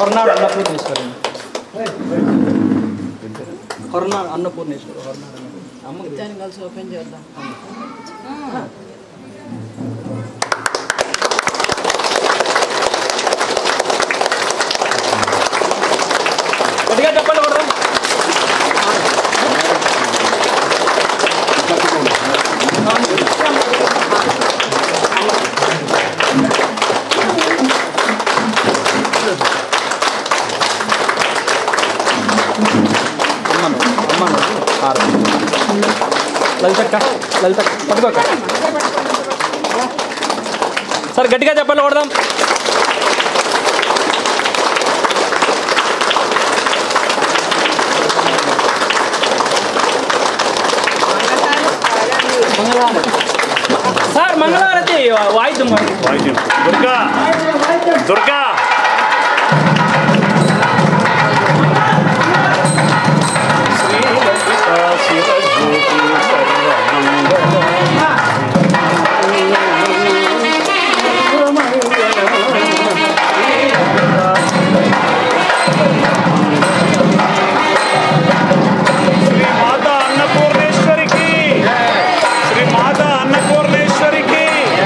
హొరనాడు అన్నపూర్ణేశ్వరి హొరనాడు అన్నపూర్ణేశ్వరి హొరనాడు అన్నపూర్ణ అమ్మకి దాన్ని కలిసి ఓపెన్ చేద్దాం గట్టిగా చెప్పండి కొడదాం అమ్మను అమ్మను హారం లలితక్క లలితక్క పట్టుకోక సరే గట్టిగా చెప్పండి కొడదాం మంగళహారతి సార్ మంగళహారతి వాయిద్యం వాయిద్యం దుర్గా దుర్గా శ్రీలలితా శివజ్యోతి శ్రీ మాత అన్నపూర్ణేశ్వరికి శ్రీ మాత అన్నపూర్ణేశ్వరికి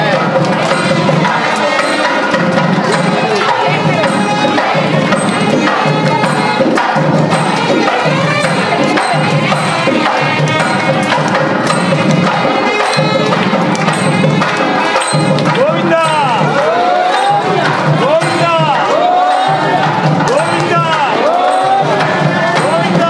గోవింద గోవింద గోవింద గోవింద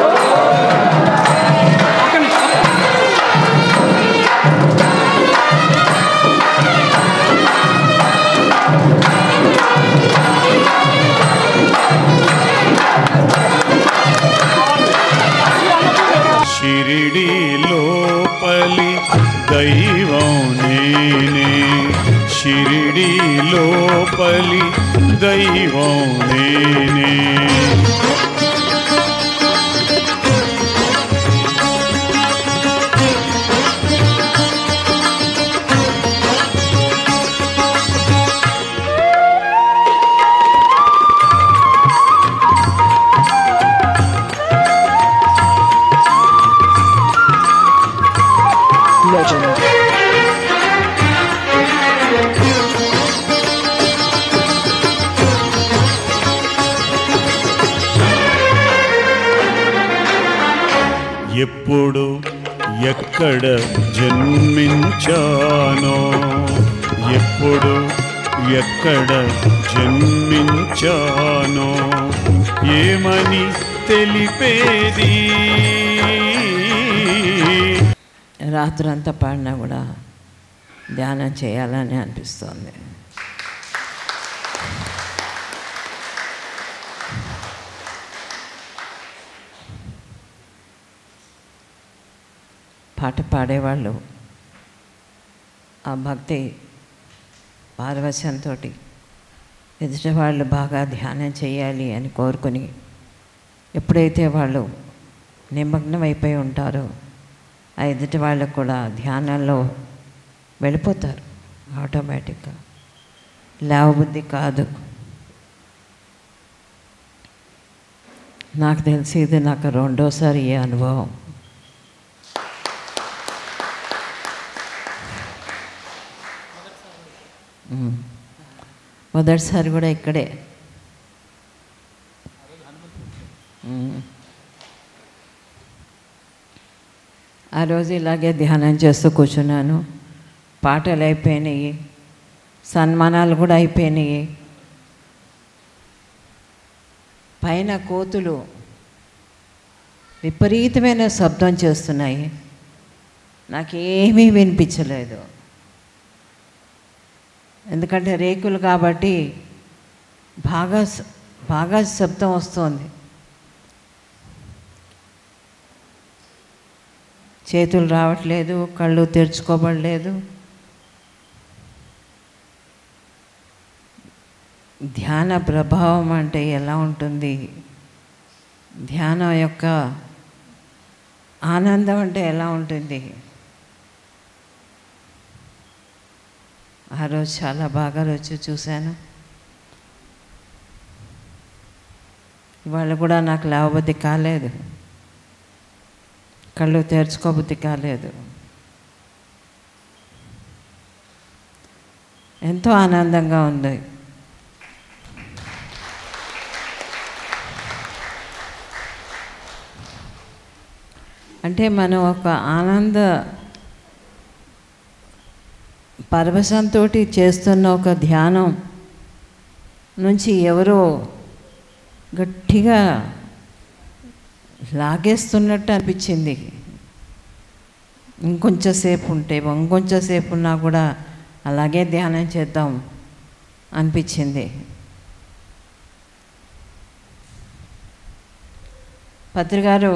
షిరిడి లోపలి దైవం నేనే షిరిడి లోపలి దైవం నేనే legend. ఎప్పుడు ఎక్కడ జన్మించానో ఎప్పుడు ఎక్కడ జన్మించానో ఏమని తెలిపేది రాత్రంతా పాడినా కూడా ధ్యానం చేయాలని అనిపిస్తుంది పాట పాడేవాళ్ళు ఆ భక్తి పారవశ్యంతో ఎదుటి వాళ్ళు బాగా ధ్యానం చేయాలి అని కోరుకొని ఎప్పుడైతే వాళ్ళు నిమగ్నం అయిపోయి ఉంటారో ఆ ఎదుటి వాళ్ళకు కూడా ధ్యానంలో వెళ్ళిపోతారు ఆటోమేటిక్గా లేవబుద్ధి కాదు నాకు తెలిసి ఇది నాకు రెండోసారి ఈ అనుభవం ఉమ్. మొదటిసారి కూడా ఇక్కడే ఉమ్. ఆ రోజు ఇలాగే ధ్యానం చేస్తూ కూర్చున్నాను పాటలు అయిపోయినాయి సన్మానాలు కూడా అయిపోయినాయి పైన కోతులు విపరీతమైన శబ్దం చేస్తున్నాయి నాకేమీ వినిపించలేదు ఎందుకంటే రేకులు కాబట్టి బాగా స- బాగా శబ్దం వస్తుంది చేతులు రావట్లేదు కళ్ళు తెరుచుకోబడలేదు ధ్యాన ప్రభావం అంటే ఎలా ఉంటుంది ధ్యానం యొక్క ఆనందం అంటే ఎలా ఉంటుంది ఆ రోజు చాలా బాగా రుచి చూశాను ఇవాళ కూడా నాకు లేవబుద్ధి కాలేదు కళ్ళు తెరుచుకోబుద్ధి కాలేదు ఎంతో ఆనందంగా ఉంది అంటే మనం ఒక ఆనంద పరవశంతో చేస్తున్న ఒక ధ్యానం నుంచి ఎవరో గట్టిగా లాగేస్తున్నట్టు అనిపించింది ఇంకొంచెం సేపు ఉంటే ఇంకొంచెం సేపు ఉన్నా కూడా అలాగే ధ్యానం చేద్దాం అనిపించింది పత్రికారు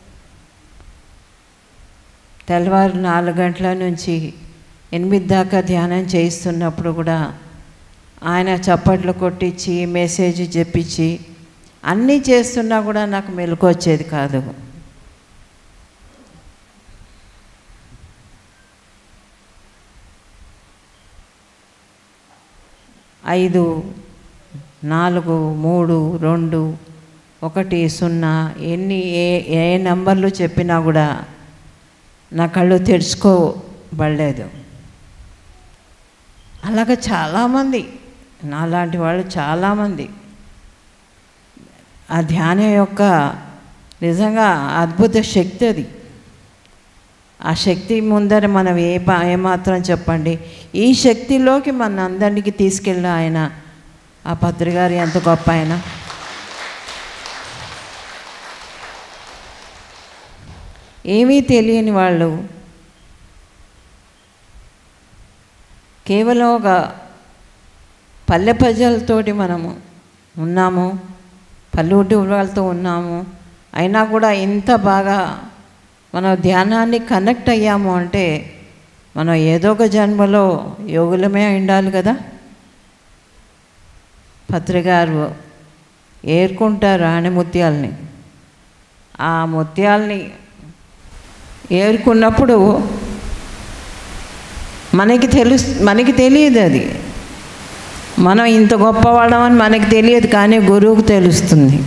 తెల్లవారు నాలుగు గంటల నుంచి ఎనిమిది దాకా ధ్యానం చేయిస్తున్నప్పుడు కూడా ఆయన చప్పట్లు కొట్టించి మెసేజ్ చెప్పించి అన్నీ చేస్తున్నా కూడా నాకు మెలకు వచ్చేది కాదు ఐదు నాలుగు మూడు రెండు ఒకటి సున్నా ఎన్ని ఏ ఏ నంబర్లు చెప్పినా కూడా నా కళ్ళు తెరుచుకోబడలేదు అలాగ చాలామంది నాలాంటి వాళ్ళు చాలామంది ఆ ధ్యానం యొక్క నిజంగా అద్భుత శక్తి అది ఆ శక్తి ముందర మనం ఏ పా- ఏమాత్రం చెప్పండి ఈ శక్తిలోకి మన అందరికీ తీసుకెళ్ళిన ఆయన ఆ పత్రికారి ఎంత గొప్ప ఆయన ఏమీ తెలియని వాళ్ళు కేవలం ఒక పల్లె ప్రజలతోటి మనము ఉన్నాము పల్లెటూరు వాళ్ళతో ఉన్నాము అయినా కూడా ఇంత బాగా మనం ధ్యానాన్ని కనెక్ట్ అయ్యాము అంటే మనం ఏదో ఒక జన్మలో యోగులమే అయి ఉండాలి కదా పత్రికారు ఏరుకుంటారు ఆని ముత్యాలని ఆ ముత్యాలని ఏరుకున్నప్పుడు మనకి తెలుసు మనకి తెలియదు అది మనం ఇంత గొప్పవాళ్ళమని మనకి తెలియదు కానీ గురువుకు తెలుస్తుంది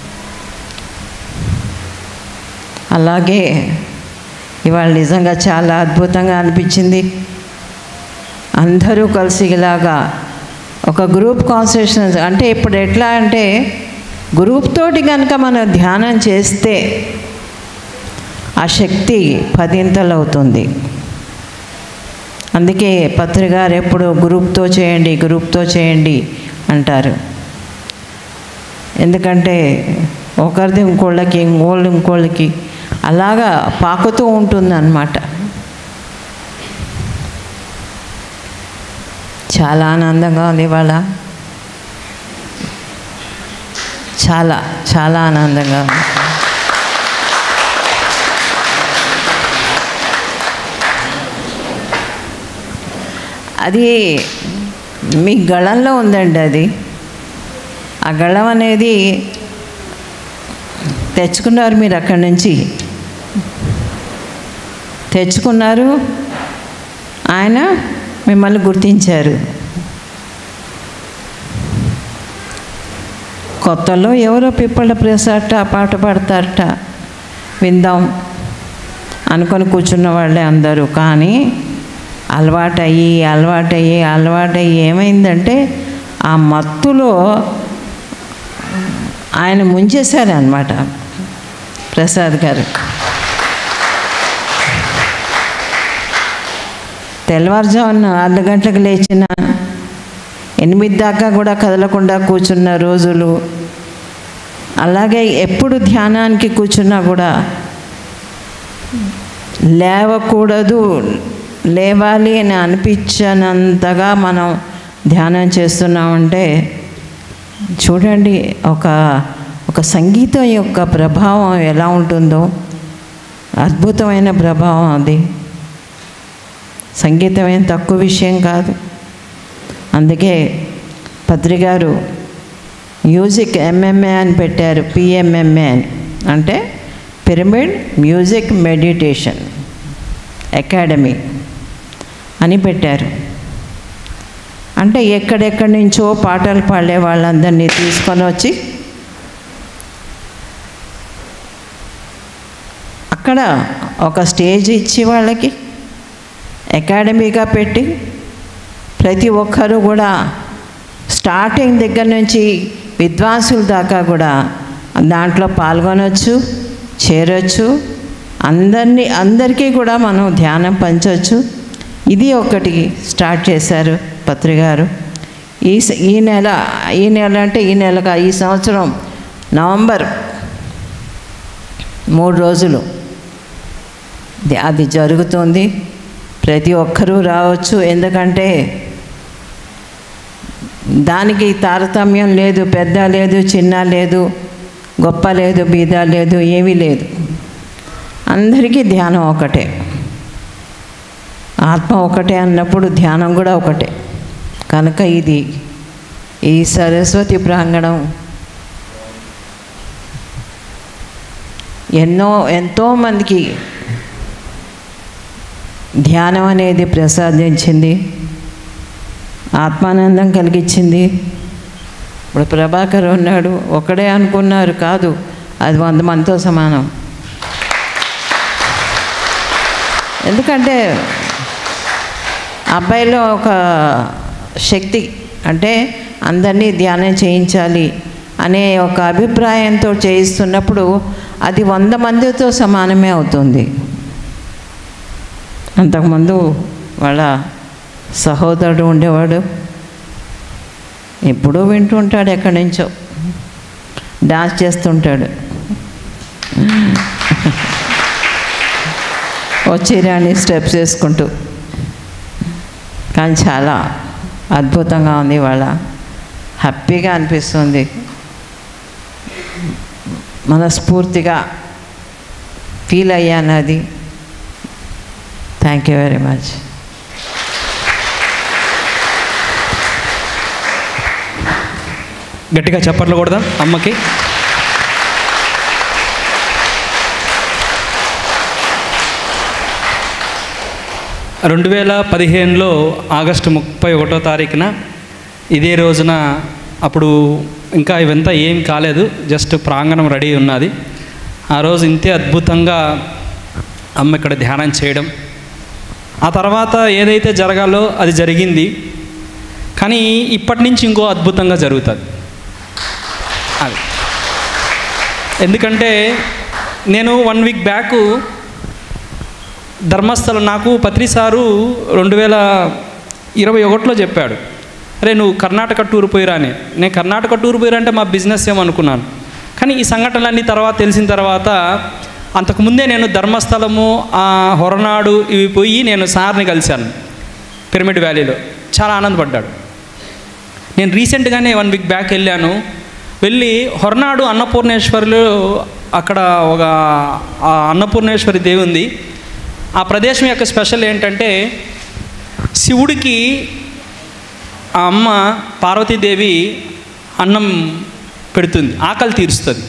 అలాగే ఇవాళ నిజంగా చాలా అద్భుతంగా అనిపించింది అందరూ కలిసి ఇలాగా ఒక గ్రూప్ కాన్సన్ట్రేషన్ అంటే ఇప్పుడు ఎట్లా అంటే గ్రూప్ తోటి కనుక మనం ధ్యానం చేస్తే ఆ శక్తి పదింతలు అవుతుంది అందుకే పత్రికారు ఎప్పుడు గ్రూప్తో చేయండి గ్రూప్తో చేయండి అంటారు ఎందుకంటే ఒకరిది ఇంకోళ్ళకి ఇంకోళ్ళు ఇంకోళ్ళకి అలాగా పాకుతూ ఉంటుంది అన్నమాట చాలా ఆనందంగా ఉంది ఇవాళ చాలా చాలా ఆనందంగా ఉంది అది మీ గళంలో ఉందండి అది ఆ గళం అనేది తెచ్చుకున్నారు మీరు అక్కడి నుంచి తెచ్చుకున్నారు ఆయన మిమ్మల్ని గుర్తించారు కొత్తలో ఎవరో పిప్పళ్ళ ప్రసాట పాట పాడతారట విందాం అనుకొని కూర్చున్న వాళ్ళే అందరూ కానీ అలవాటయ్యి అలవాటయ్యి అలవాటయ్యి ఏమైందంటే ఆ మత్తులో ఆయన ముంచేశారనమాట ప్రసాద్ గారు తెల్లవారుజామున నాలుగు గంటలకు లేచిన ఎనిమిది దాకా కూడా కదలకుండా కూర్చున్న రోజులు అలాగే ఎప్పుడు ధ్యానానికి కూర్చున్నా కూడా లేవకూడదు లేవాలి అని అనిపించనంతగా మనం ధ్యానం చేస్తున్నామంటే చూడండి ఒక ఒక సంగీతం యొక్క ప్రభావం ఎలా ఉంటుందో అద్భుతమైన ప్రభావం అది సంగీతం ఏం తక్కువ విషయం కాదు అందుకే పత్రికారు మ్యూజిక్ ఎంఎంఏ అని పెట్టారు పిఎంఎంఏ అని అంటే పిరమిడ్ మ్యూజిక్ మెడిటేషన్ అకాడమీ అని పెట్టారు అంటే ఎక్కడెక్కడి నుంచో పాటలు పాడే వాళ్ళందరినీ తీసుకొని వచ్చి అక్కడ ఒక స్టేజ్ ఇచ్చి వాళ్ళకి అకాడమీగా పెట్టి ప్రతి ఒక్కరూ కూడా స్టార్టింగ్ దగ్గర నుంచి విద్వాంసుల దాకా కూడా దాంట్లో పాల్గొనవచ్చు చేరొచ్చు అందరినీ అందరికీ కూడా మనం ధ్యానం పంచవచ్చు ఇది ఒకటి స్టార్ట్ చేశారు పత్రి గారు ఈ స- ఈ నెల ఈ నెల అంటే ఈ నెలగా ఈ సంవత్సరం నవంబర్ మూడు రోజులు ది- అది జరుగుతుంది ప్రతి ఒక్కరూ రావచ్చు ఎందుకంటే దానికి తారతమ్యం లేదు పెద్ద లేదు చిన్న లేదు గొప్ప లేదు బీద లేదు ఏమీ లేదు అందరికీ ధ్యానం ఒకటే ఆత్మ ఒకటే అన్నప్పుడు ధ్యానం కూడా ఒకటే కనుక ఇది ఈ సరస్వతి ప్రాంగణం ఎన్నో ఎంతోమందికి ధ్యానం అనేది ప్రసాదించింది ఆత్మానందం కలిగించింది ఇప్పుడు ప్రభాకర్ ఉన్నాడు ఒకడే అనుకున్నారు కాదు అది వంద మందితో సమానం ఎందుకంటే అబ్బాయిలో ఒక శక్తి అంటే అందరినీ ధ్యానం చేయించాలి అనే ఒక అభిప్రాయంతో చేయిస్తున్నప్పుడు అది వంద మందితో సమానమే అవుతుంది అంతకుముందు వాళ్ళ సహోదరుడు ఉండేవాడు ఎప్పుడూ వింటూ ఉంటాడు ఎక్కడి నుంచో డాన్స్ చేస్తుంటాడు వచ్చి రాని స్టెప్స్ వేసుకుంటూ కానీ చాలా అద్భుతంగా ఉంది వాళ్ళ హ్యాపీగా అనిపిస్తుంది మనస్ఫూర్తిగా ఫీల్ అయ్యాను అది థ్యాంక్ యూ వెరీ మచ్ గట్టిగా చప్పట్లు కొడదాం అమ్మకి రెండు వేల పదిహేనులో ఆగస్టు ముప్పై ఒకటో తారీఖున ఇదే రోజున అప్పుడు ఇంకా ఇవంతా ఏం కాలేదు జస్ట్ ప్రాంగణం రెడీ ఉన్నది ఆ రోజు ఇంతే అద్భుతంగా అమ్మ ఇక్కడ ధ్యానం చేయడం ఆ తర్వాత ఏదైతే జరగాలో అది జరిగింది కానీ ఇప్పటి నుంచి ఇంకో అద్భుతంగా జరుగుతుంది అది ఎందుకంటే నేను వన్ వీక్ బ్యాక్ ధర్మస్థలం నాకు పత్రి సారు రెండు వేల ఇరవై ఒకటిలో చెప్పాడు అరే నువ్వు కర్ణాటక టూర్ పోయిరా అని నేను కర్ణాటక టూర్ పోయిరా అంటే మా బిజినెస్ ఏమనుకున్నాను కానీ ఈ సంఘటనలన్నీ తర్వాత తెలిసిన తర్వాత అంతకుముందే నేను ధర్మస్థలము ఆ హొరనాడు ఇవి పోయి నేను సార్ని కలిశాను పిరమిడ్ వ్యాలీలో చాలా ఆనందపడ్డాడు నేను రీసెంట్గానే వన్ వీక్ బ్యాక్ వెళ్ళాను వెళ్ళి హొరనాడు అన్నపూర్ణేశ్వరిలో అక్కడ ఒక ఆ అన్నపూర్ణేశ్వరి దేవి ఉంది ఆ ప్రదేశం యొక్క స్పెషల్ ఏంటంటే శివుడికి ఆ అమ్మ పార్వతీదేవి అన్నం పెడుతుంది ఆకలి తీరుస్తుంది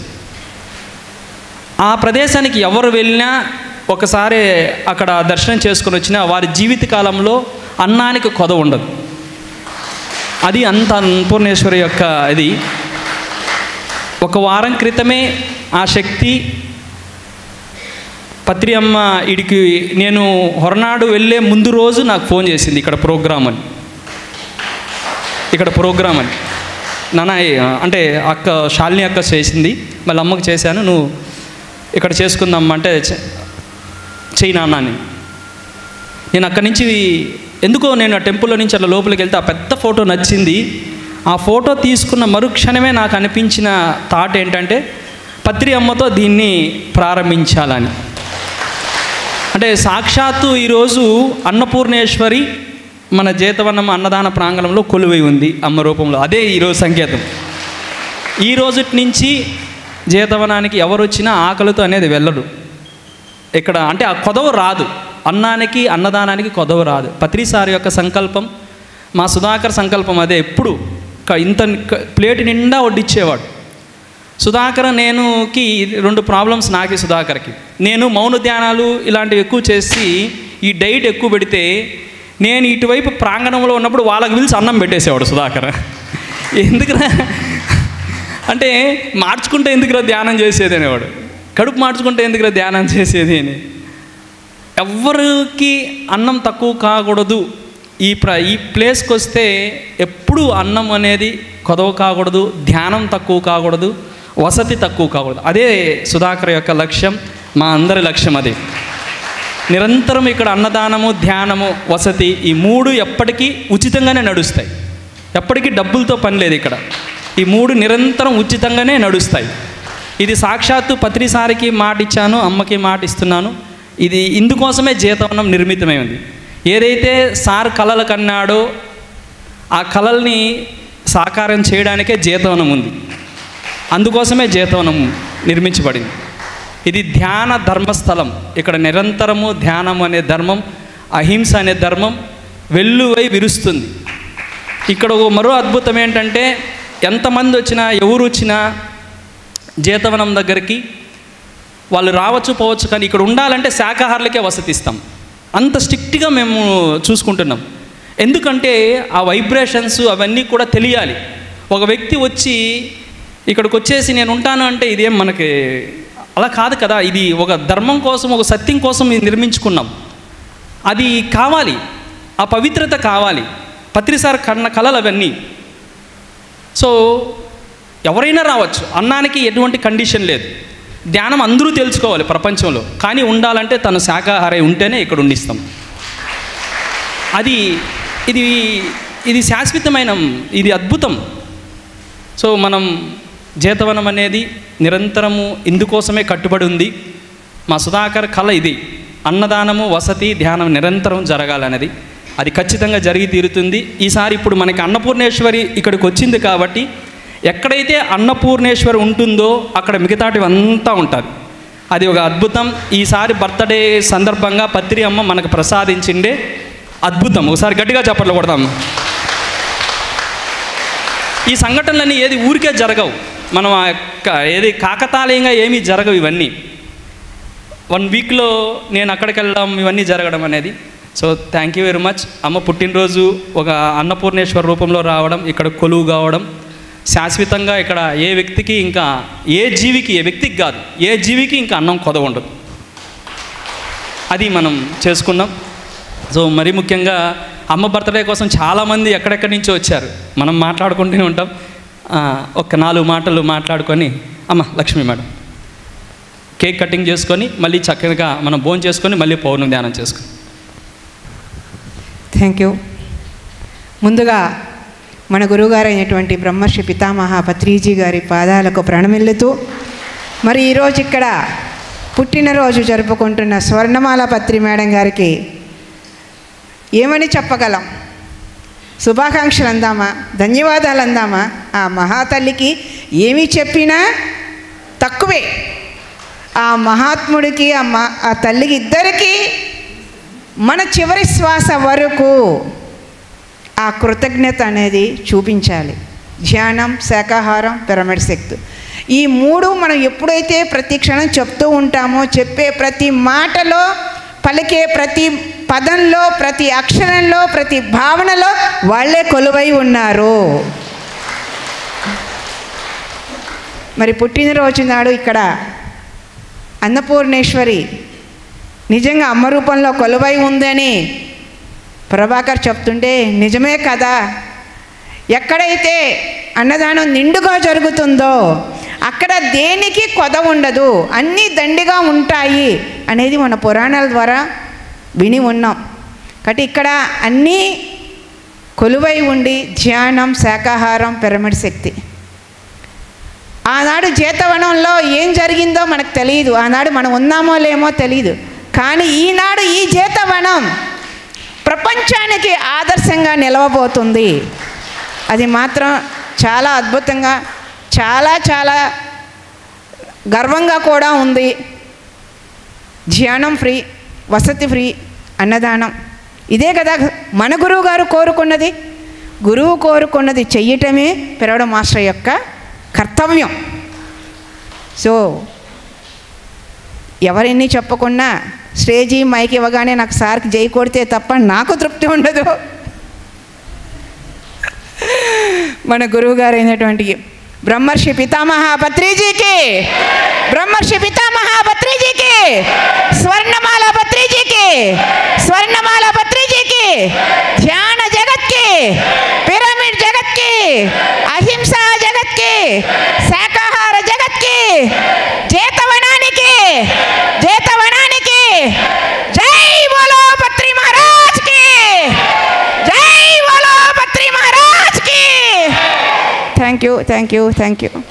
ఆ ప్రదేశానికి ఎవరు వెళ్ళినా ఒకసారి అక్కడ దర్శనం చేసుకొని వచ్చినా వారి జీవిత కాలంలో అన్నానికి కొద ఉండదు అది అంత అన్నపూర్ణేశ్వరి యొక్క ఇది ఒక వారం క్రితమే ఆ శక్తి పత్రి అమ్మ ఇడికి నేను హొరనాడు వెళ్ళే ముందు రోజు నాకు ఫోన్ చేసింది ఇక్కడ ప్రోగ్రామ్ అని ఇక్కడ ప్రోగ్రామ్ అని నాన్న ఏ- అంటే అక్క శాలిని అక్క చేసింది మళ్ళీ అమ్మకి చేశాను నువ్వు ఇక్కడ చేసుకుందాం అంటే చె- చెయ్యి నాన్న అని నేను అక్కడి నుంచి ఎందుకో నేను ఆ టెంపుల్లో నుంచి అట్లా లోపలికి వెళ్తే ఆ పెద్ద ఫోటో నచ్చింది ఆ ఫోటో తీసుకున్న మరుక్షణమే నాకు అనిపించిన థాట్ ఏంటంటే పత్రి అమ్మతో దీన్ని ప్రారంభించాలని అంటే సాక్షాత్తు ఈరోజు అన్నపూర్ణేశ్వరి మన జేతవనం అన్నదాన ప్రాంగణంలో కొలువై ఉంది అమ్మ రూపంలో అదే ఈరోజు సంకేతం ఈ రోజుటి నుంచి జేతవనానికి ఎవరు వచ్చినా ఆకలితో అనేది వెళ్ళడు ఇక్కడ అంటే ఆ కొదవ రాదు అన్నానికి అన్నదానానికి కొదవ రాదు పత్రిసారి యొక్క సంకల్పం మా సుధాకర్ సంకల్పం అదే ఎప్పుడు క- ఇంత క- ప్లేట్ నిండా వడ్డిచ్చేవాడు సుధాకర్ నేనుకి రెండు ప్రాబ్లమ్స్ నాకి సుధాకర్కి నేను మౌన ధ్యానాలు ఇలాంటివి ఎక్కువ చేసి ఈ డైట్ ఎక్కువ పెడితే నేను ఇటువైపు ప్రాంగణంలో ఉన్నప్పుడు వాళ్ళకి పిలిచి అన్నం పెట్టేసేవాడు సుధాకర్ ఎందుకురా అంటే మార్చుకుంటే ఎందుకురా ధ్యానం చేసేది అనేవాడు కడుపు మార్చుకుంటే ఎందుకు ధ్యానం చేసేది అని ఎవ్వరికి అన్నం తక్కువ కాకూడదు ఈ ప్ర ఈ ప్లేస్కి వస్తే ఎప్పుడు అన్నం అనేది కొదవ కాకూడదు ధ్యానం తక్కువ కాకూడదు వసతి తక్కువ కాకూడదు అదే సుధాకర్ యొక్క లక్ష్యం మా అందరి లక్ష్యం అది నిరంతరం ఇక్కడ అన్నదానము ధ్యానము వసతి ఈ మూడు ఎప్పటికీ ఉచితంగానే నడుస్తాయి ఎప్పటికీ డబ్బులతో పని లేదు ఇక్కడ ఈ మూడు నిరంతరం ఉచితంగానే నడుస్తాయి ఇది సాక్షాత్తు పత్రిసారికి మాట ఇచ్చాను అమ్మకి మాట ఇస్తున్నాను ఇది ఇందుకోసమే జీతవనం నిర్మితమై ఉంది ఏదైతే సార్ కళలు కన్నాడో ఆ కళల్ని సాకారం చేయడానికే జీతవనం ఉంది అందుకోసమే జీతవనం నిర్మించబడింది ఇది ధ్యాన ధర్మస్థలం ఇక్కడ నిరంతరము ధ్యానం అనే ధర్మం అహింస అనే ధర్మం వెల్లువై విరుస్తుంది ఇక్కడ ఓ మరో అద్భుతం ఏంటంటే ఎంతమంది వచ్చినా ఎవరు వచ్చినా జీతవనం దగ్గరికి వాళ్ళు రావచ్చు పోవచ్చు కానీ ఇక్కడ ఉండాలంటే శాకాహారులకే వసతిస్తాం అంత స్ట్రిక్ట్గా మేము చూసుకుంటున్నాం ఎందుకంటే ఆ వైబ్రేషన్స్ అవన్నీ కూడా తెలియాలి ఒక వ్యక్తి వచ్చి ఇక్కడికి వచ్చేసి నేను ఉంటాను అంటే ఇదేం మనకి అలా కాదు కదా ఇది ఒక ధర్మం కోసం ఒక సత్యం కోసం ఇది నిర్మించుకున్నాం అది కావాలి ఆ పవిత్రత కావాలి పత్రిసార్ కన్న కళలు అవన్నీ సో ఎవరైనా రావచ్చు అన్నానికి ఎటువంటి కండిషన్ లేదు ధ్యానం అందరూ తెలుసుకోవాలి ప్రపంచంలో కానీ ఉండాలంటే తను శాకాహారి ఉంటేనే ఇక్కడ ఉండిస్తాం అది ఇది ఇది శాశ్వతమైన ఇది అద్భుతం సో మనం జీతవనం అనేది నిరంతరము ఇందుకోసమే కట్టుబడి ఉంది మా సుధాకర్ కళ ఇది అన్నదానము వసతి ధ్యానం నిరంతరం జరగాలనేది అది ఖచ్చితంగా జరిగి తీరుతుంది ఈసారి ఇప్పుడు మనకి అన్నపూర్ణేశ్వరి ఇక్కడికి వచ్చింది కాబట్టి ఎక్కడైతే అన్నపూర్ణేశ్వరి ఉంటుందో అక్కడ మిగతాటివంతా ఉంటుంది అది ఒక అద్భుతం ఈసారి బర్త్డే సందర్భంగా పత్రి అమ్మ మనకు ప్రసాదించిండే అద్భుతం ఒకసారి గట్టిగా చప్పట్లు కొడదాం ఈ సంఘటనలన్నీ ఏది ఊరికే జరగవు మనం ఆ యొక్క ఏది కాకతాళీయంగా ఏమీ జరగవు ఇవన్నీ వన్ వీక్లో నేను అక్కడికి వెళ్ళడం ఇవన్నీ జరగడం అనేది so thank you very much అమ్మ పుట్టినరోజు ఒక అన్నపూర్ణేశ్వర రూపంలో రావడం ఇక్కడ కొలువు కావడం శాశ్వతంగా ఇక్కడ ఏ వ్యక్తికి ఇంకా ఏ జీవికి ఏ వ్యక్తికి కాదు ఏ జీవికి ఇంకా అన్నం కొదవ ఉండదు అది మనం చేసుకున్నాం సో మరీ ముఖ్యంగా అమ్మ బర్త్డే కోసం చాలామంది ఎక్కడెక్కడి నుంచో వచ్చారు మనం మాట్లాడుకుంటూనే ఉంటాం ఆ, ఒక నాలుగు మాటలు మాట్లాడుకొని అమ్మ లక్ష్మి మేడం కేక్ కటింగ్ చేసుకొని మళ్ళీ చక్కగా మనం భోజనం చేసుకొని మళ్ళీ పౌర్ణమి ధ్యానం చేసుకొని థ్యాంక్ యూ ముందుగా మన గురువుగారు అయినటువంటి బ్రహ్మర్షి పితామహ పత్రిజీ గారి పాదాలకు ప్రణమిల్లుతూ మరి ఈరోజు ఇక్కడ పుట్టినరోజు జరుపుకుంటున్న స్వర్ణమాల పత్రి మేడం గారికి ఏమని చెప్పగలం శుభాకాంక్షలు అందామా ధన్యవాదాలు అందామా ఆ మహాతల్లికి ఏమి చెప్పినా తక్కువే ఆ మహాత్ముడికి ఆ మా ఆ తల్లికి ఇద్దరికీ మన చివరి శ్వాస వరకు ఆ కృతజ్ఞత అనేది చూపించాలి ధ్యానం శాకాహారం పిరమిడ్ శక్తి ఈ మూడు మనం ఎప్పుడైతే ప్రతి క్షణం చెప్తూ ఉంటామో చెప్పే ప్రతి మాటలో పలికే ప్రతి పదంలో ప్రతి అక్షరంలో ప్రతి భావనలో వాళ్ళే కొలువై ఉన్నారు మరి పుట్టినరోజు నాడు ఇక్కడ అన్నపూర్ణేశ్వరి నిజంగా అమ్మ రూపంలో కొలువై ఉందని ప్రభాకర్ చెప్తుంటే నిజమే కదా ఎక్కడైతే అన్నదానం నిండుగా జరుగుతుందో అక్కడ దేనికి కొద ఉండదు అన్నీ దండిగా ఉంటాయి అనేది మన పురాణాల ద్వారా విని ఉన్నాం కాబట్టి ఇక్కడ అన్నీ కొలువై ఉండి ధ్యానం శాకాహారం పిరమిడ్ శక్తి ఆనాడు జీతవనంలో ఏం జరిగిందో మనకు తెలియదు ఆనాడు మనం ఉన్నామో లేమో తెలియదు కానీ ఈనాడు ఈ జీతవనం ప్రపంచానికి ఆదర్శంగా నిలవబోతుంది అది మాత్రం చాలా అద్భుతంగా చాలా చాలా గర్వంగా కూడా ఉంది ధ్యానం ఫ్రీ వసతి ఫ్రీ అన్నదానం ఇదే కదా మన గురువు గారు కోరుకున్నది గురువు కోరుకున్నది చెయ్యటమే పిరవడ మాస్టర్ యొక్క కర్తవ్యం సో ఎవరెన్ని చెప్పకున్నా స్టేజీ మైక్ ఇవ్వగానే నాకు సార్కి జై కొడితే తప్ప నాకు తృప్తి ఉండదు మన గురువు గారు అయినటువంటి బ్రహ్మర్షి పితామహ పత్రిజీకి బ్రహ్మర్షి పితామహ పత్రిజీకి స్వర్ణమాల పత్రిజీకి స్వర్ణమాల పత్రిజీకి ధ్యాన జగత్కి పిరమిడ్ జగత్కి అహింసా జగత్కి శాకాహార జగత్కి జేతవనానికి జేతవనానికి జై బోలో పత్రి మహారాజ్ కి జై బోలో పత్రి మహారాజ్ కి thank you thank you thank you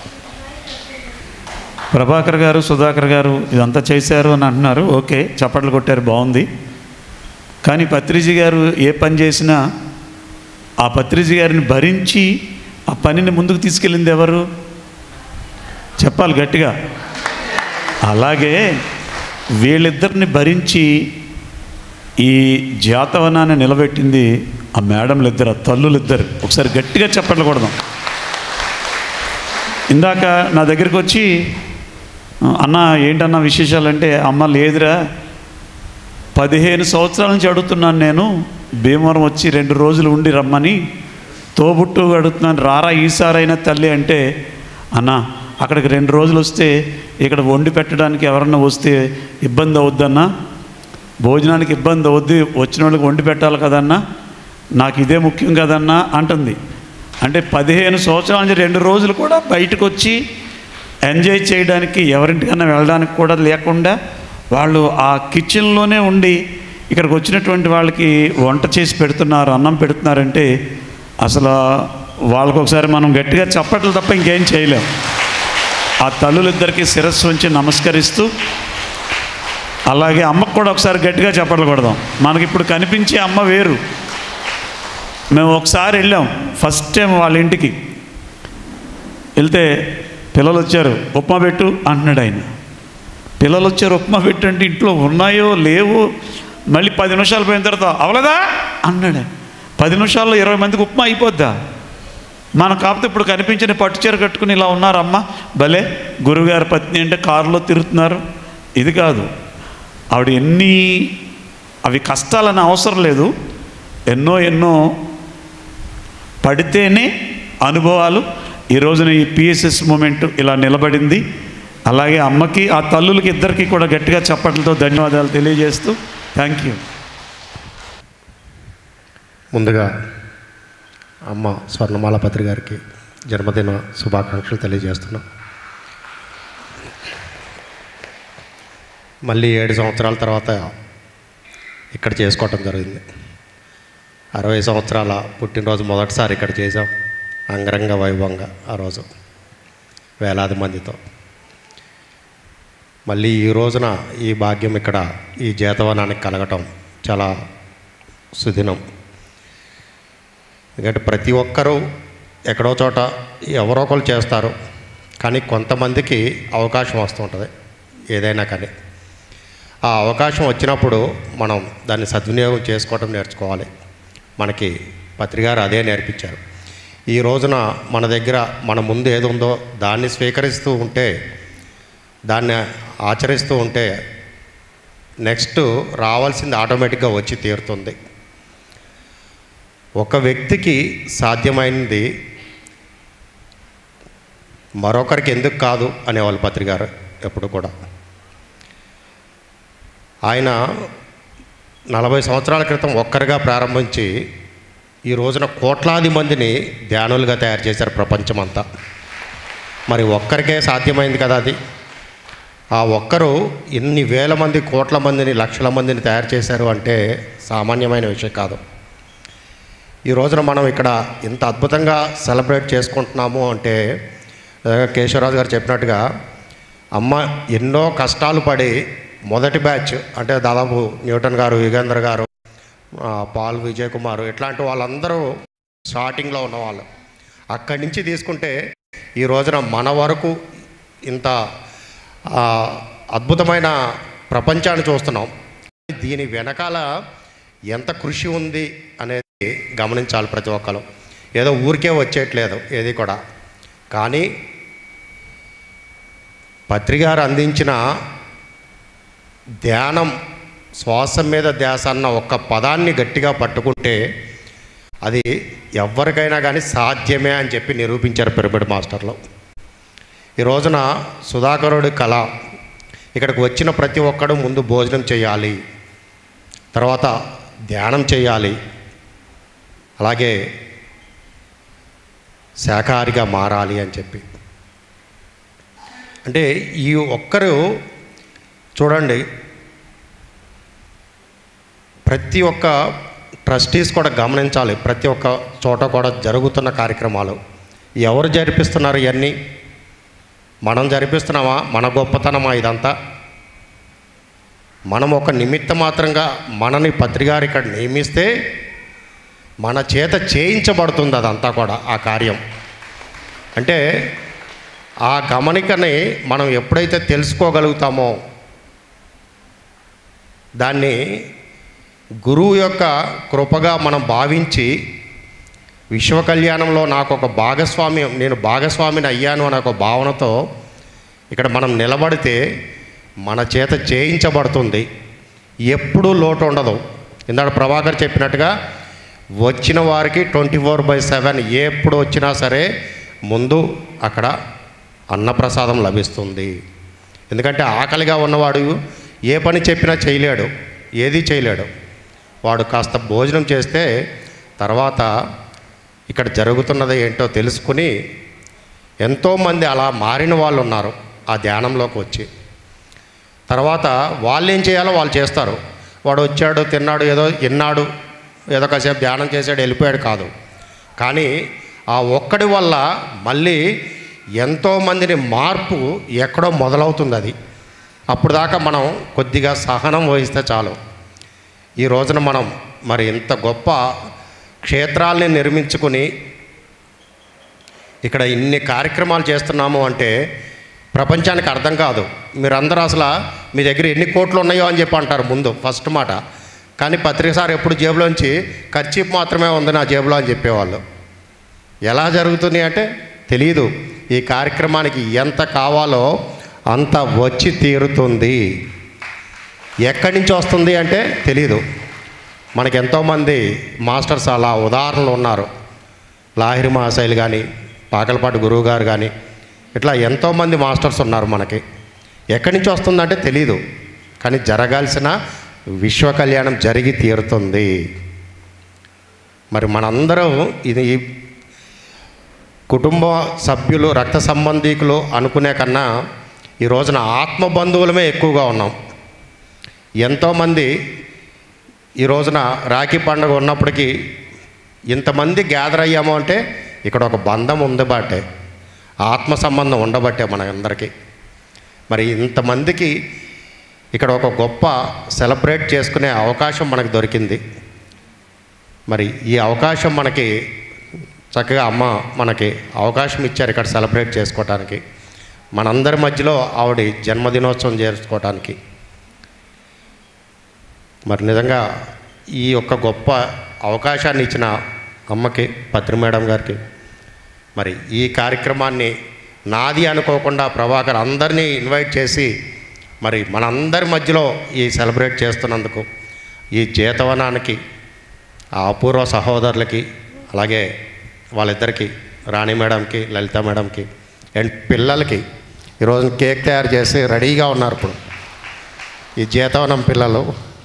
Prabhakar గారు సుధాకర్ గారు ఇదంతా చేశారు అని అంటున్నారు ఓకే చప్పట్లు కొట్టారు బాగుంది కానీ పత్రిజీ గారు ఏ పని చేసినా ఆ పత్రిజీ గారిని భరించి ఆ పనిని ముందుకు తీసుకెళ్ళింది ఎవరు చెప్పాలి గట్టిగా అలాగే వీళ్ళిద్దరిని భరించి ఈ జాతవనాన్ని నిలబెట్టింది ఆ మేడంలు ఇద్దరు ఆ తల్లులు ఇద్దరు ఒకసారి గట్టిగా చప్పట్లు కొడదాం ఇందాక నా దగ్గరికి వచ్చి అన్న ఏంటన్నా విశేషాలంటే అమ్మ లేదురా పదిహేను సంవత్సరాల నుంచి అడుగుతున్నాను నేను భీమవరం వచ్చి రెండు రోజులు ఉండి రమ్మని తోబుట్టు అడుగుతున్నాను రారా ఈసారైనా తల్లి అంటే అన్న అక్కడికి రెండు రోజులు వస్తే ఇక్కడ వండి పెట్టడానికి ఎవరన్నా వస్తే ఇబ్బంది అవుద్దన్నా భోజనానికి ఇబ్బంది అవుద్ది వచ్చిన వాళ్ళకి వండి పెట్టాలి కదన్నా నాకు ఇదే ముఖ్యం కదన్నా అంటుంది అంటే పదిహేను సంవత్సరాల నుంచి రెండు రోజులు కూడా బయటకు వచ్చి ఎంజాయ్ చేయడానికి ఎవరింటికన్నా వెళ్ళడానికి కూడా లేకుండా వాళ్ళు ఆ కిచెన్లోనే ఉండి ఇక్కడికి వచ్చినటువంటి వాళ్ళకి వంట చేసి పెడుతున్నారు అన్నం పెడుతున్నారంటే అసలు వాళ్ళకు ఒకసారి మనం గట్టిగా చప్పట్లు తప్ప ఇంకేం చేయలేం ఆ తల్లులిద్దరికీ శిరస్సు ఉంచి నమస్కరిస్తూ అలాగే అమ్మకు కూడా ఒకసారి గట్టిగా చప్పట్లు కొడదాం మనకి ఇప్పుడు కనిపించే అమ్మ వేరు మేము ఒకసారి వెళ్ళాం ఫస్ట్ టైం వాళ్ళ ఇంటికి వెళ్తే పిల్లలు వచ్చారు ఉప్మా పెట్టు అంటున్నాడు ఆయన పిల్లలు వచ్చారు ఉప్మా పెట్టు అంటే ఇంట్లో ఉన్నాయో లేవో మళ్ళీ పది నిమిషాలు పోయిన తర్వాత అవలదా అన్నాడు పది నిమిషాల్లో ఇరవై మందికి ఉప్మా అయిపోద్దా మన కాకపోతే ఇప్పుడు కనిపించిన పట్టు చీర కట్టుకుని ఇలా ఉన్నారమ్మ భలే గురువుగారి పత్ని అంటే కారులో తిరుగుతున్నారు ఇది కాదు ఆవిడ ఎన్ని అవి కష్టాలని అవసరం లేదు ఎన్నో ఎన్నో పడితేనే అనుభవాలు ఈ రోజున ఈ పిఎస్ఎస్ మూమెంట్ ఇలా నిలబడింది అలాగే అమ్మకి ఆ తల్లులకి ఇద్దరికి కూడా గట్టిగా చప్పట్లతో ధన్యవాదాలు తెలియజేస్తూ థ్యాంక్ యూ ముందుగా అమ్మ స్వర్ణమాల పత్రి గారికి జన్మదిన శుభాకాంక్షలు తెలియజేస్తున్నాం మళ్ళీ ఏడు సంవత్సరాల తర్వాత ఇక్కడ చేసుకోవటం జరిగింది అరవై సంవత్సరాల పుట్టినరోజు మొదటిసారి ఇక్కడ చేసాం అంగరంగ వైభవంగా ఆ రోజు వేలాది మందితో మళ్ళీ ఈ రోజున ఈ భాగ్యం ఇక్కడ ఈ జీతవనానికి కలగటం చాలా సుదినం ఎందుకంటే ప్రతి ఒక్కరూ ఎక్కడో చోట ఎవరో ఒకరు చేస్తారు కానీ కొంతమందికి అవకాశం వస్తుంటుంది ఏదైనా కానీ ఆ అవకాశం వచ్చినప్పుడు మనం దాన్ని సద్వినియోగం చేసుకోవటం నేర్చుకోవాలి మనకి పత్రికారు అదే నేర్పించారు ఈ రోజున మన దగ్గర మన ముందు ఏది ఉందో దాన్ని స్వీకరిస్తూ ఉంటే దాన్ని ఆచరిస్తూ ఉంటే నెక్స్ట్ రావాల్సింది ఆటోమేటిక్గా వచ్చి తీరుతుంది ఒక వ్యక్తికి సాధ్యమైనది మరొకరికి ఎందుకు కాదు అనేవాళ్ళు పత్రికారు ఎప్పుడు కూడా ఆయన నలభై సంవత్సరాల క్రితం ఒక్కరిగా ప్రారంభించి ఈ రోజున కోట్లాది మందిని ధ్యానులుగా తయారు చేశారు ప్రపంచమంతా మరి ఒక్కరికే సాధ్యమైంది కదా అది ఆ ఒక్కరు ఎన్ని వేల మంది కోట్ల మందిని లక్షల మందిని తయారు చేశారు అంటే సామాన్యమైన విషయం కాదు ఈ రోజున మనం ఇక్కడ ఇంత అద్భుతంగా సెలబ్రేట్ చేసుకుంటున్నాము అంటే ఆ, కేశవరాజు గారు చెప్పినట్టుగా అమ్మ ఎన్నో కష్టాలు పడి మొదటి బ్యాచ్ అంటే దాదాపు న్యూటన్ గారు యుగేంద్ర గారు ఆ, పాల్ విజయ్ కుమార్ ఇట్లాంటి వాళ్ళందరూ స్టార్టింగ్లో ఉన్నవాళ్ళు అక్కడి నుంచి తీసుకుంటే ఈ రోజున మన వరకు ఇంత ఆ, అద్భుతమైన ప్రపంచాన్ని చూస్తున్నాం దీని వెనకాల ఎంత కృషి ఉంది అనేది గమనించాలి ప్రతి ఒక్కరు ఏదో ఊరికే వచ్చేయట్లేదు ఏది కూడా కానీ పత్రికారు అందించిన ధ్యానం శ్వాస మీద ధ్యాస అన్న ఒక్క పదాన్ని గట్టిగా పట్టుకుంటే అది ఎవరికైనా కానీ సాధ్యమే అని చెప్పి నిరూపించారు పిరమిడ్ మాస్టర్లో ఈ రోజున సుధాకరుడి కళ ఇక్కడికి వచ్చిన ప్రతి ఒక్కడు ముందు భోజనం చేయాలి తర్వాత ధ్యానం చేయాలి అలాగే శాకాహారిగా మారాలి అని చెప్పి అంటే ఈ ఒక్కరు చూడండి ప్రతి ఒక్క ట్రస్టీస్ కూడా గమనించాలి ప్రతి ఒక్క చోట కూడా జరుగుతున్న కార్యక్రమాలు ఎవరు జరిపిస్తున్నారు ఇవన్నీ మనం జరిపిస్తున్నామా మన గొప్పతనమా ఇదంతా మనం ఒక నిమిత్త మాత్రంగా మనని పత్రికారు ఇక్కడ నియమిస్తే మన చేత చేయించబడుతుంది అదంతా కూడా ఆ కార్యం అంటే ఆ గమనికని మనం ఎప్పుడైతే తెలుసుకోగలుగుతామో దాన్ని గురువు యొక్క కృపగా మనం భావించి విశ్వ కళ్యాణంలో నాకు ఒక భాగస్వామ్యం నేను భాగస్వామిని అయ్యాను అనే ఒక భావనతో ఇక్కడ మనం నిలబడితే మన చేత చేయించబడుతుంది ఎప్పుడూ లోటు ఉండదు ఇందాక ప్రభాకర్ చెప్పినట్టుగా వచ్చిన వారికి ట్వంటీ ఫోర్ బై సెవెన్ ఎప్పుడు వచ్చినా సరే ముందు అక్కడ అన్నప్రసాదం లభిస్తుంది ఎందుకంటే ఆకలిగా ఉన్నవాడు ఏ పని చెప్పినా చేయలేడు ఏది చేయలేడు వాడు కాస్త భోజనం చేస్తే తర్వాత ఇక్కడ జరుగుతున్నది ఏంటో తెలుసుకుని ఎంతోమంది అలా మారిన వాళ్ళు ఉన్నారు ఆ ధ్యానంలోకి వచ్చి తర్వాత వాళ్ళు ఏం చేయాలో వాళ్ళు చేస్తారు వాడు వచ్చాడు తిన్నాడు ఏదో విన్నాడు ఏదో కాసేపు ధ్యానం చేశాడు వెళ్ళిపోయాడు కాదు కానీ ఆ ఒక్కడి వల్ల మళ్ళీ ఎంతోమందిని మార్పు ఎక్కడో మొదలవుతుంది అది అప్పుడు దాకా మనం కొద్దిగా సహనం వహిస్తే చాలు ఈ రోజున మనం మరి ఇంత గొప్ప క్షేత్రాల్ని నిర్మించుకుని ఇక్కడ ఇన్ని కార్యక్రమాలు చేస్తున్నాము అంటే ప్రపంచానికి అర్థం కాదు మీరందరూ అసలు మీ దగ్గర ఎన్ని కోట్లు ఉన్నాయో అని చెప్పి అంటారు ముందు ఫస్ట్ మాట కానీ పత్రిక సార్ ఎప్పుడు జేబులోంచి ఖర్చీపు మాత్రమే ఉంది నా జేబులో అని చెప్పేవాళ్ళు ఎలా జరుగుతుంది అంటే తెలియదు ఈ కార్యక్రమానికి ఎంత కావాలో అంత వచ్చి తీరుతుంది ఎక్కడి నుంచి వస్తుంది అంటే తెలియదు మనకి ఎంతోమంది మాస్టర్స్ అలా ఉదాహరణలు ఉన్నారు లాహిరి మహాశైలు కానీ పాకలపాటి గురువు గారు కానీ ఇట్లా ఎంతోమంది మాస్టర్స్ ఉన్నారు మనకి ఎక్కడి నుంచి వస్తుందంటే తెలీదు కానీ జరగాల్సిన విశ్వ కళ్యాణం జరిగి తీరుతుంది మరి మనందరం ఇది కుటుంబ సభ్యులు రక్త సంబంధీకులు అనుకునే కన్నా ఈ రోజున ఆత్మ బంధువులమే ఎక్కువగా ఉన్నాం ఎంతోమంది ఈ రోజున రాఖీ పండుగ ఉన్నప్పటికీ ఇంతమంది గ్యాదర్ అయ్యాము అంటే ఇక్కడ ఒక బంధం ఉంది బాటే ఆత్మ సంబంధం ఉండబట్టే మనందరికీ మరి ఇంతమందికి ఇక్కడ ఒక గొప్ప సెలబ్రేట్ చేసుకునే అవకాశం మనకు దొరికింది మరి ఈ అవకాశం మనకి చక్కగా అమ్మ మనకి అవకాశం ఇచ్చారు ఇక్కడ సెలబ్రేట్ చేసుకోవటానికి మనందరి మధ్యలో ఆవిడ జన్మదినోత్సవం చేసుకోవటానికి మరి నిజంగా ఈ యొక్క గొప్ప అవకాశాన్ని ఇచ్చిన అమ్మకి పత్రి మేడం గారికి మరి ఈ కార్యక్రమాన్ని నాది అనుకోకుండా ప్రభాకర్ అందరినీ ఇన్వైట్ చేసి మరి మనందరి మధ్యలో ఈ సెలబ్రేట్ చేస్తున్నందుకు ఈ జీతవనానికి ఆ అపూర్వ సహోదరులకి అలాగే వాళ్ళిద్దరికి రాణి మేడంకి లలిత మేడంకి అండ్ పిల్లలకి ఈరోజు కేక్ తయారు చేసి రెడీగా ఉన్నారు ఇప్పుడు ఈ జీతవనం పిల్లలు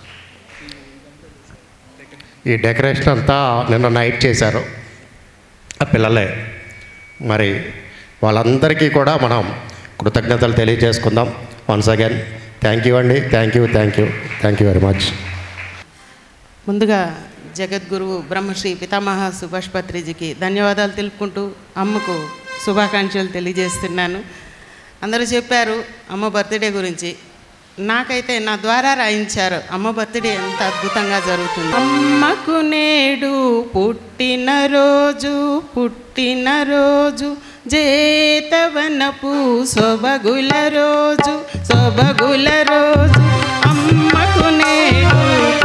ఈ డెకరేషన్ అంతా నిన్న నైట్ చేశారు ఆ పిల్లలే మరి వాళ్ళందరికీ కూడా మనం కృతజ్ఞతలు తెలియజేసుకుందాం వన్స్ అగైన్ థ్యాంక్ యూ అండి thank you thank you thank you very much ముందుగా జగద్గురువు బ్రహ్మశ్రీ పితామహ సుభాష్ పత్రిజీకి ధన్యవాదాలు తెలుపుకుంటూ అమ్మకు శుభాకాంక్షలు తెలియజేస్తున్నాను అందరూ చెప్పారు అమ్మ బర్త్డే గురించి నాకైతే నా ద్వారా రాయించారు అమ్మ బర్త్డే ఎంత అద్భుతంగా జరుగుతుంది అమ్మకు నేడు పుట్టినరోజు పుట్టినరోజు జేతవనపు సొబగుల రోజు సొబగుల రోజు అమ్మకు నేడు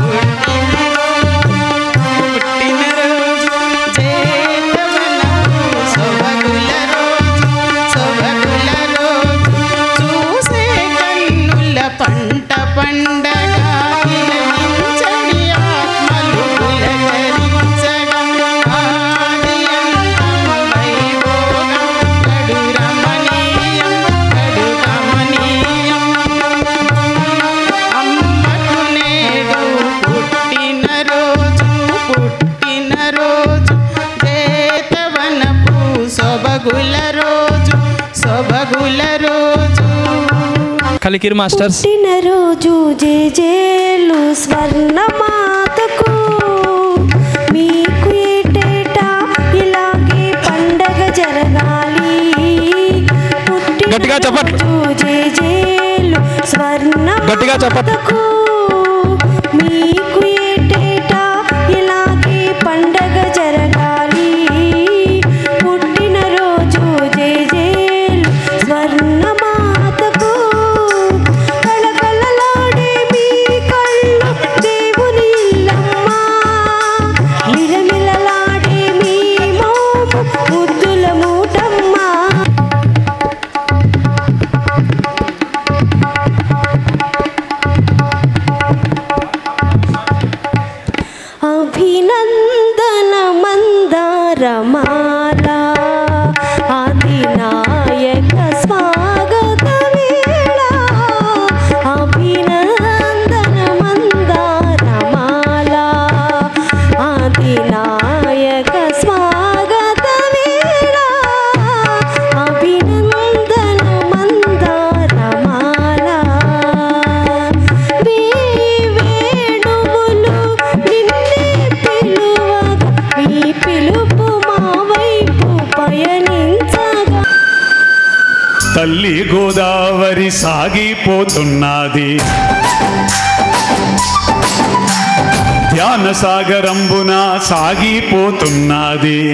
పుట్టినరోజు జేతవనపు సొబగుల రోజు సొబగుల రోజు చూసే కన్నుల పంట పండగ తిలకించని ఆత్మలు పులకరించగా ఆది అంతం వైభోగం కడు రమణీయం రోజు సొబగుల రోజు కలికిరి మాస్టర్స్ పుట్టినరోజు జేజేలు స్వర్ణమాతకు మీకు ఏటేటా ఇలాగే పండగ జరగాలి గట్టిగా చెప్పట్లు. పుట్టినరోజు జేజేలు గట్టిగా చెప్పట్లు. స్వర్ణమాతకు మీకు ఏటేటా ఇలాగే పండగ జరగాలి పుట్టినరోజు జేజేలు స్వర్ణమాతకు కళకళలాడే మీ కళ్ళు దేవుని ఇల్లమ్మా మిలమిలలాడే మీ మోము ముద్దుల మూటమ్మా అభినందన మందారమాల అధినాయక స్వాగత వేళ అభినందన మందారమాల అధినాయక స్వాగత వేళ అభినందన మందారమాల వేణువులు నిన్నే పిలువగా మీ పిలుపు మా వైపు పయనించగా తల్లి గోదావరి సాగిపోతున్నది ధ్యాన సాగరంబున సాగిపోతున్నది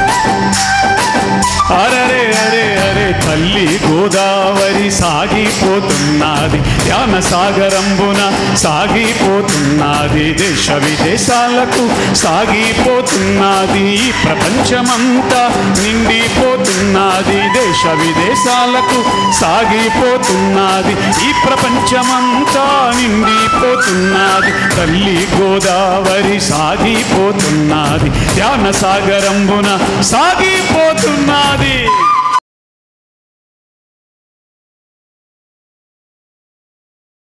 అరరే అరే అరే తల్లి గోదావరి సాగిపోతున్నది ధ్యాన సాగరంబున సాగిపోతున్నది దేశ విదేశాలకు సాగిపోతున్నది ఈ ప్రపంచమంతా నిండిపోతున్నది దేశ విదేశాలకు సాగిపోతున్నది ఈ ప్రపంచమంతా నిండిపోతున్నది తల్లి గోదావరి సాగిపోతున్నది ధ్యాన సాగరంబున సాగిపోతున్నది